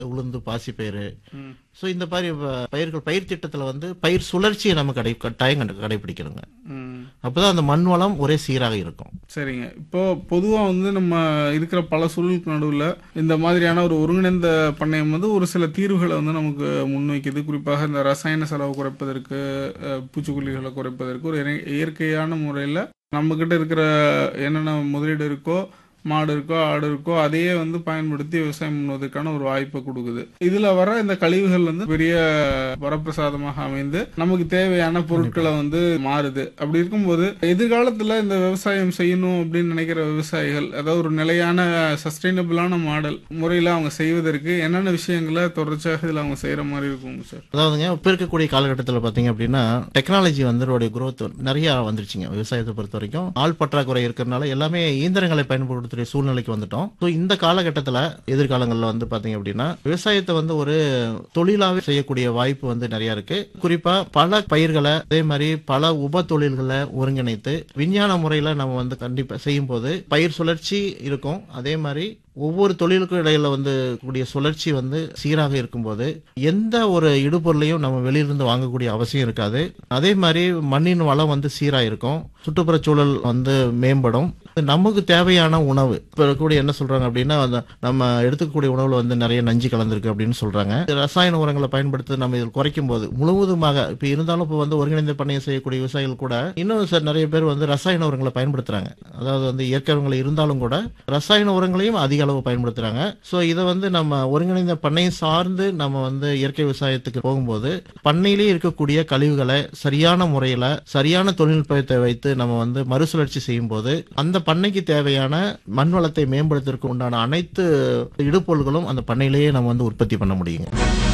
உளுந்து பாசிப்பயிறு ஸோ இந்த மாதிரி ப- பயிர்கள் பயிர் திட்டத்துல வந்து பயிர் சுழற்சியை நம்ம கடை கட்டாயம் கண்டு- கடைபிடிக்கணுங்க ம். அப்பதான் அந்த மண் வளம் ஒரே சீராக இருக்கும் சரிங்க இப்போ பொதுவா வந்து நம்ம இருக்கிற பல சூழலுக்கு நடுவில் இந்த மாதிரியான ஒரு ஒருங்கிணைந்த பண்ணையம் வந்து ஒரு சில தீர்வுகளை வந்து நமக்கு முன்வைக்குது குறிப்பாக இந்த ரசாயன செலவு குறைப்பதற்கு அஹ், பூச்சிக்கொல்லிகளை குறைப்பதற்கு ஒரு இறை- இயற்கையான முறையில் நம்ம கிட்ட இருக்கிற என்னென்ன முதலீடு இருக்கோ மாடு இருக்கோ ஆடு இருக்கோ அதையே வந்து பயன்படுத்தி விவசாயம் பண்ணுவதற்கான ஒரு வாய்ப்பை கொடுக்குது இதுல வர இந்த கழிவுகள் வந்து பெரிய வரப்பிரசாதமாக அமைந்து நமக்கு தேவையான பொருட்களை வந்து மாறுது அப்படி இருக்கும்போது எதிர்காலத்துல இந்த விவசாயம் செய்யணும் அப்படின்னு நினைக்கிற விவசாயிகள் அதாவது ஒரு நிலையான சஸ்டைனபிளான மாடல் முறையில அவங்க செய்வதற்கு என்னென்ன விஷயங்களை தொடர்ச்சியாக இதுல அவங்க செய்யற மாதிரி இருக்கும் சார் அதாவதுங்க இப்போ இருக்கக்கூடிய காலகட்டத்தில் பார்த்தீங்க அப்படின்னா டெக்னாலஜி வந்து அதோடைய growth நிறைய வந்துருச்சுங்க விவசாயத்தை பொறுத்த வரைக்கும் ஆள் பற்றாக்குறை இருக்கிறதுனால எல்லாமே இயந்திரங்களை பயன்படுத்தக்கூடிய சூழ்நிலைக்கு வந்துட்டோம் ஸோ இந்த காலகட்டத்தில் எதிர்காலங்களில் வந்து பார்த்தீங்க அப்படின்னா விவசாயத்தை வந்து ஒரு தொழிலாவே செய்யக்கூடிய வாய்ப்பு வந்து நிறைய இருக்கு குறிப்பா பல பயிர்களை அதே மாதிரி பல உப தொழில்களை ஒருங்கிணைத்து விஞ்ஞான முறையில நம்ம வந்து கண்டிப்பா செய்யும் போது பயிர் சுழற்சி இருக்கும் அதே மாதிரி ஒவ்வொரு தொழிலுக்கும் இடையில வந்து கூடிய சுழற்சி வந்து சீராக இருக்கும்போது எந்த ஒரு இடுபொருளையும் நம்ம வெளியிலிருந்து வாங்கக்கூடிய அவசியம் இருக்காது அதே மாதிரி மண்ணின் வளம் வந்து சீராக இருக்கும் சுற்றுப்புற சூழல் வந்து மேம்படும் நமக்கு தேவையான உணவு இப்போ கூட என்ன சொல்றாங்க அப்படின்னா அந்த நம்ம எடுத்துக்கக்கூடிய உணவுல வந்து நிறைய நஞ்சு கலந்திருக்கு அப்படின்னு சொல்றாங்க ரசாயன உரங்களை பயன்படுத்தி நம்ம இதில் குறைக்கும் போது முழுவதுமாக இப்போ இருந்தாலும் இப்போ வந்து ஒருங்கிணைந்த பண்ணையம் செய்யக்கூடிய விவசாயிகள் கூட இன்னும் சார் நிறைய பேர் வந்து ரசாயன உரங்களை பயன்படுத்துறாங்க அதாவது வந்து இயற்கை உரங்கள் இருந்தாலும் கூட ரசாயன உரங்களையும் அதிக அளவு பயன்படுத்துறாங்க ஸோ இதை வந்து நம்ம ஒருங்கிணைந்த பண்ணையம் சார்ந்து நம்ம வந்து இயற்கை விவசாயத்துக்கு போகும்போது பண்ணையிலேயே இருக்கக்கூடிய கழிவுகளை சரியான முறையில சரியான தொழில்நுட்பத்தை வைத்து நம்ம வந்து மறுசுழற்சி செய்யும் போது அந்த பண்ணைக்கு தேவையான மண் வளத்தை மேம்படுத்துவதற்கு உண்டான அனைத்து இடுபொருள்களும் அந்த பண்ணையிலேயே நம்ம வந்து உற்பத்தி பண்ண முடியுங்க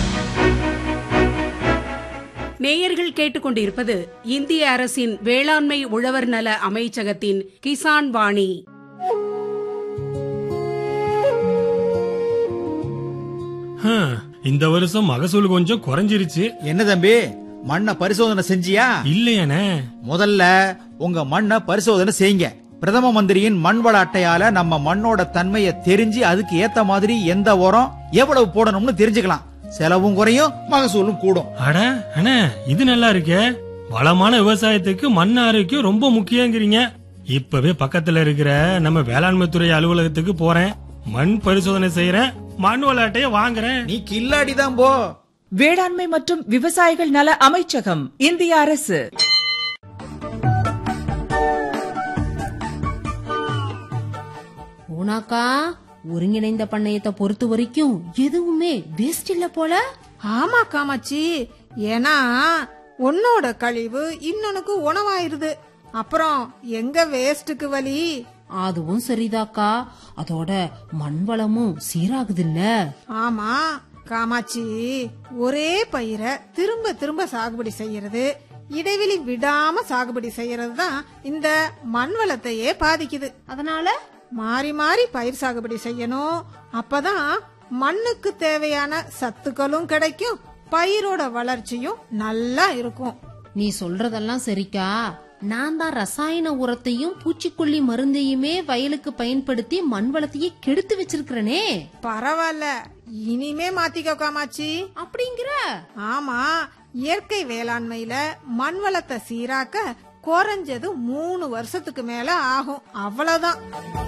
நேயர்கள் கேட்டுக்கொண்டிருப்பது இந்திய அரசின் வேளாண்மை உழவர் நல அமைச்சகத்தின் கிசான் வாணி ஹம், இந்த வருஷம் மகசூல் கொஞ்சம் குறைஞ்சிருச்சு என்ன தம்பி மண்ணை பரிசோதனை செஞ்சியா இல்லையானே முதல்ல உங்க மண்ணை பரிசோதனை செய்யுங்க பிரதம மந்திரியின் மண் வள அட்டையால நம்ம மண்ணோட தன்மையை தெரிஞ்சு அதுக்கு ஏத்த மாதிரி எந்த உரம் எவ்வளவு போடணும்னு தெரிஞ்சுக்கலாம் செலவும் குறையும் மகசூலும் கூடும் அட அண்ணே இது நல்லா இருக்கே வளமான விவசாயத்துக்கு மண் ஆரோக்கியம் ரொம்ப முக்கியங்கிறீங்க இப்பவே பக்கத்துல இருக்கிற நம்ம வேளாண்மை துறை அலுவலகத்துக்கு போறேன் மண் பரிசோதனை செய்யறேன் மண் விளையாட்டைய வாங்குறேன் நீ கில்லாடிதான் போ வேளாண்மை மற்றும் விவசாயிகள் நல அமைச்சகம் இந்திய அரசு ஓனாக்கா ஒருங்கிணைந்த பண்ணையத்தை பொறுத்த வரைக்கும் எதுவுமே வேஸ்ட் இல்ல போல ஆமா காமாட்சி ஏன்னா உன்னோட கழிவு இன்னொன்னுக்கு உணவாயிருது அப்புறம் எங்க வேஸ்ட்டுக்கு வலி அதுவும் சரிதாக்கா அதோட மண் வளமும் சீராகுதுல்ல ஆமா காமாட்சி ஒரே பயிரை திரும்ப திரும்ப சாகுபடி செய்யறது இடைவெளி விடாம சாகுபடி செய்யறது தான் இந்த மண் வளத்தையே பாதிக்குது அதனால மாறி மாறி பயிர் சாகுபடி செய்யணும் அப்பதான் மண்ணுக்கு தேவையான சத்துக்களும் கிடைக்கும் பயிரோட வளர்ச்சியும் நல்லா இருக்கும் நீ சொல்றதெல்லாம் சரிக்கா நான் தான் ரசாயன உரத்தையும் பூச்சிக்கொல்லி மருந்தையுமே வயலுக்கு பயன்படுத்தி மண் வளத்தையே கெடுத்து வச்சிருக்கிறனே பரவாயில்ல இனிமே மாத்திக்கோ காமாட்சி அப்படிங்கிற ஆமா இயற்கை வேளாண்மையில மண் வளத்தை சீராக்க குறைஞ்சது மூணு வருஷத்துக்கு மேல ஆகும் அவ்வளவுதான்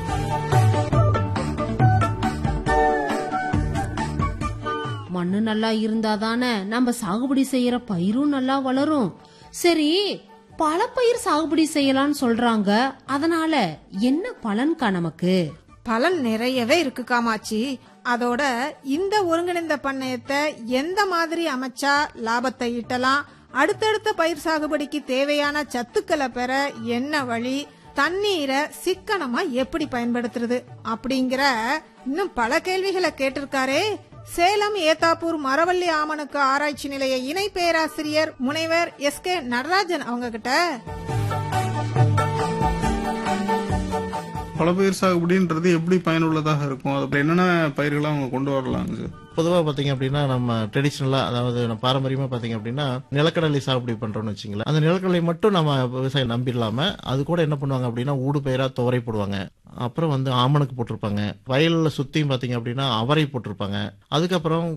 மண்ணு நல்லா இருந்தாதானே நம்ம சாகுபடி செய்யற பயிரும் நல்லா வளரும் சரி பல பயிர் சாகுபடி செய்யலாம்னு சொல்றாங்க அதனால என்ன பலன்கா நமக்கு பலன் நிறையவே இருக்கு காமாட்சி அதோட இந்த ஒருங்கிணைந்த பண்ணையத்தை எந்த மாதிரி அமைச்சா லாபத்தை ஈட்டலாம் அடுத்தடுத்த பயிர் சாகுபடிக்கு தேவையான சத்துக்களை பெற என்ன வழி தண்ணீரை சிக்கனமா எப்படி பயன்படுத்துறது அப்படிங்கிற இன்னும் பல கேள்விகளை கேட்டிருக்காரே சேலம் ஏத்தாப்பூர் மரவள்ளி ஆமணுக்கு ஆராய்ச்சி நிலைய இணை பேராசிரியர் முனைவர் எஸ் கே நடராஜன் அவங்க கிட்ட பலப்பயிர் சாகுபடின்றது எப்படி பயனுள்ளதாக இருக்கும் அது என்னென்ன பயிர்களை அவங்க கொண்டு வரலாங்க சார் பொதுவாக பார்த்தீங்க அப்படின்னா நம்ம ட்ரெடிஷ்னலாக அதாவது நம்ம பாரம்பரியமாக பார்த்தீங்க அப்படின்னா நிலக்கடலை சாகுபடி பண்ணுறோம்னு வச்சுங்களேன் அந்த நிலக்கடலை மட்டும் நம்ம விவசாயம் நம்பிடலாம அது கூட என்ன பண்ணுவாங்க அப்படின்னா ஊடு பயிராக துவரை போடுவாங்க அப்புறம் வந்து ஆமணக்கு போட்டிருப்பாங்க வயலில் சுற்றியும் பார்த்தீங்க அப்படின்னா அவரை போட்டிருப்பாங்க அதுக்கப்புறம்